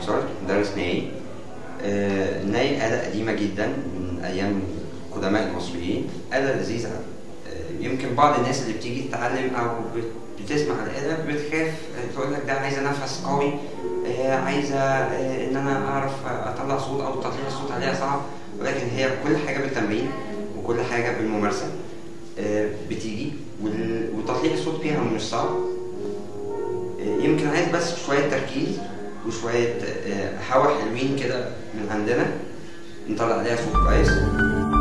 كوثر مدرس ناي آه، الناي آلة قديمة جدا من أيام قدماء المصريين آلة لذيذة آه، يمكن بعض الناس اللي بتيجي تتعلم أو بت- بتسمع الآلة بتخاف آه، تقول لك ده عايزة نفس قوي آه، عايزة آه، إن أنا أعرف أطلع صوت أو تطليع الصوت عليها صعب ولكن هي كل حاجة بالتمرين وكل حاجة بالممارسة آه، بتيجي وال- وتطليع الصوت فيها مش صعب يمكن عايز بس شوية تركيز وشوية آه، هوا حلوين كده من عندنا نطلع عليها صوت كويس